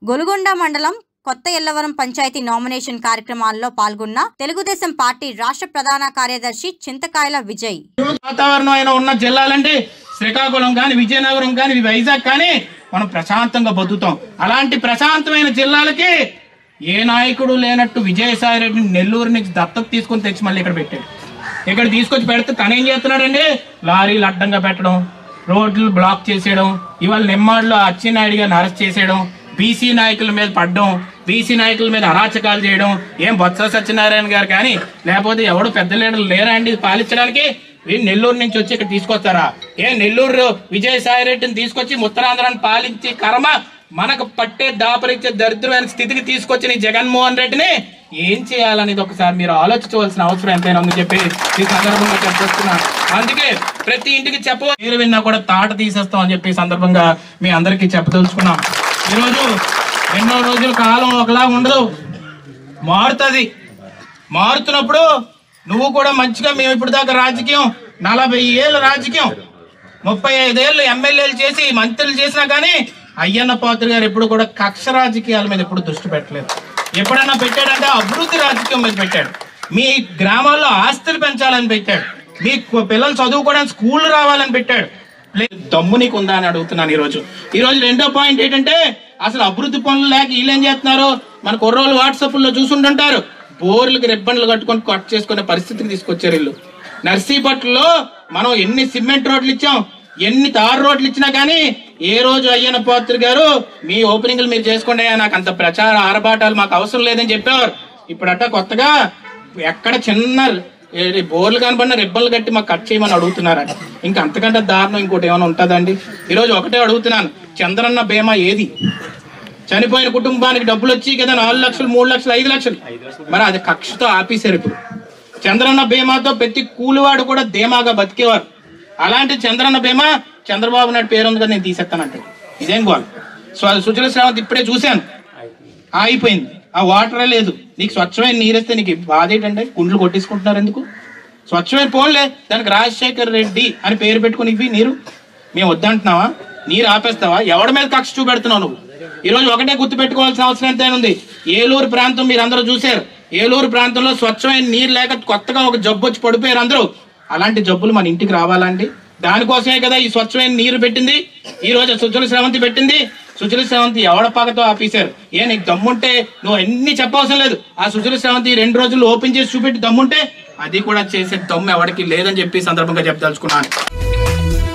గొలుగొండ మండలం కొత్త ఎల్లవరం పంచాయతీ నామినేషన్ కార్యక్రమాల్లో పాల్గొన్న తెలుగుదేశం పార్టీ రాష్ట్ర ప్రధాన కార్యదర్శి చింతకాయల విజయ్ వాతావరణం అయినా ఉన్న జిల్లాలంటే శ్రీకాకుళం కానీ విజయనగరం కానీ వైజాగ్ కానీ మనం ప్రశాంతంగా బతుకుతాం అలాంటి ప్రశాంతమైన జిల్లాలకి ఏ నాయకుడు లేనట్టు విజయసాయి రెడ్డిని నెల్లూరు నుంచి దత్తత తీసుకొని తెచ్చి మళ్ళీ ఇక్కడ పెట్టాడు ఇక్కడ తీసుకొచ్చి పెడితే తను ఏం చేస్తున్నాడండి లారీలు అడ్డంగా పెట్టడం రోడ్లు బ్లాక్ చేసేయడం ఇవాళ నిమ్మాడులో అచ్చెన్నాయుడు గారిని అరెస్ట్ చేసేయడం బీసీ నాయకుల మీద పడడం బీసీ నాయకుల మీద అరాచకాలు చేయడం ఏం బొత్స సత్యనారాయణ గారు కానీ లేకపోతే ఎవడు పెద్ద లీడర్లు లేరా అండి పాలించడానికి వీళ్ళు నెల్లూరు నుంచి వచ్చి ఇక్కడ తీసుకొస్తారా ఏ నెల్లూరు విజయసాయి రెడ్డిని తీసుకొచ్చి ఉత్తరాంధ్రాన్ని పాలించి కర్మ మనకు పట్టే దాపరిచ్చే దరిద్రమైన స్థితికి తీసుకొచ్చిన ఈ జగన్మోహన్ రెడ్డిని ఏం చేయాలనేది ఒకసారి మీరు ఆలోచించవలసిన అవసరం ఎంతైనా ఉందని చెప్పి ఈ సందర్భంగా చెప్పొస్తున్నా అందుకే ప్రతి ఇంటికి చెప్ప మీరు విన్నా కూడా తాట తీసేస్తాం అని చెప్పి ఈ సందర్భంగా మీ అందరికీ చెప్పదలుచుకున్నాం ఈరోజు ఎన్నో రోజుల కాలం ఒకలా ఉండదు మారుతుంది మారుతున్నప్పుడు నువ్వు కూడా మంచిగా మేము ఇప్పుడు దాకా రాజకీయం నలభై ఏళ్ళ రాజకీయం ముప్పై ఐదేళ్ళు ఎమ్మెల్యేలు చేసి మంత్రులు చేసినా కానీ అయ్యన్న పాత్ర గారు ఎప్పుడు కూడా కక్ష రాజకీయాల మీద ఎప్పుడు దృష్టి పెట్టలేదు ఎప్పుడైనా పెట్టాడంటే అభివృద్ధి రాజకీయం మీద పెట్టాడు మీ గ్రామాల్లో ఆస్తులు పెంచాలని పెట్టాడు మీ కు- పిల్లలు చదువుకోవడానికి స్కూల్ రావాలని పెట్టాడు లేదు దమ్ము నీకు ఉందా అని అడుగుతున్నాను ఈరోజు ఈరోజు రెండో పాయింట్ ఏంటంటే అసలు అభివృద్ధి పనులు లేక వీళ్ళు ఏం చేస్తున్నారు మన కుర్రోళ్ళు వాట్సాప్ లో చూసుంటుంటారు బోర్లకు రిబ్బన్లు కట్టుకొని కట్ చేసుకునే పరిస్థితికి తీసుకొచ్చారు వీళ్ళు నర్సీపట్లలో మనం ఎన్ని సిమెంట్ రోడ్లు ఇచ్చాం ఎన్ని తారు రోడ్లు ఇచ్చినా కానీ ఏ రోజు అయ్యన్న పాత్ర గారు మీ ఓపెనింగ్లు మీరు చేసుకోండి అయ్యా, నాకు అంత ప్రచార ఆరబాటాలు మాకు అవసరం లేదని చెప్పేవారు ఇప్పుడట కొత్తగా ఎక్కడ చిన్న ఏది బోర్లు కనబడిన రిబ్బన్లు కట్టి మాకు కట్ చేయమని అడుగుతున్నారట ఇంకా అంతకంటే దారుణం ఇంకోటి ఏమైనా ఉంటుందండి ఈరోజు ఒకటే అడుగుతున్నాను చంద్రన్న బీమా ఏది చనిపోయిన కుటుంబానికి డబ్బులు వచ్చి కదా నాలుగు లక్షలు మూడు లక్షలు ఐదు లక్షలు మరి అది కక్షతో ఆపేశారు ఇప్పుడు చంద్రన్న బీమాతో ప్రతి కూలివాడు కూడా ధీమాగా బతికేవారు అలాంటి చంద్రన్న బీమా చంద్రబాబు నాయుడు పేరు ఉంది కదా నేను తీసేస్తానంటే ఇదేం గోల్ సో అది సుజల శ్రావంత్ ఇప్పుడే చూశాను ఆగిపోయింది ఆ వాటరే లేదు నీకు స్వచ్ఛమైన నీరేస్తే నీకు బాధ ఏంటంటే కుండ్లు కొట్టేసుకుంటున్నారు ఎందుకు స్వచ్ఛమైన పోన్లే దానికి రాజశేఖర్ రెడ్డి అని పేరు పెట్టుకుని ఇవి నీరు మేము వద్దంటున్నావా నీరు ఆపేస్తావా ఎవడి మీద కక్ష చూపెడుతున్నావు నువ్వు ఈరోజు ఒకటే గుర్తు పెట్టుకోవాల్సిన అవసరం ఎంతైనా ఉంది ఏలూరు ప్రాంతం మీరు అందరూ చూశారు ఏలూరు ప్రాంతంలో స్వచ్ఛమైన నీరు లేక కొత్తగా ఒక జబ్బు వచ్చి పడిపోయారు అందరూ అలాంటి జబ్బులు మన ఇంటికి రావాలండి దానికోసమే కదా ఈ స్వచ్ఛమైన నీరు పెట్టింది ఈ రోజు సుజల శ్రవంతి పెట్టింది సుజల శ్రవంతి ఎవడ పాకతో ఆపేశారు ఏ నీకు దమ్ముంటే నువ్వు అన్ని చెప్పవసరం లేదు ఆ సుజల శ్రవంతి రెండు రోజులు ఓపెన్ చేసి చూపెట్టి దమ్ముంటే అది కూడా చేసే దమ్ము ఎవరికి లేదని చెప్పి ఈ సందర్భంగా చెప్పదలుచుకున్నాను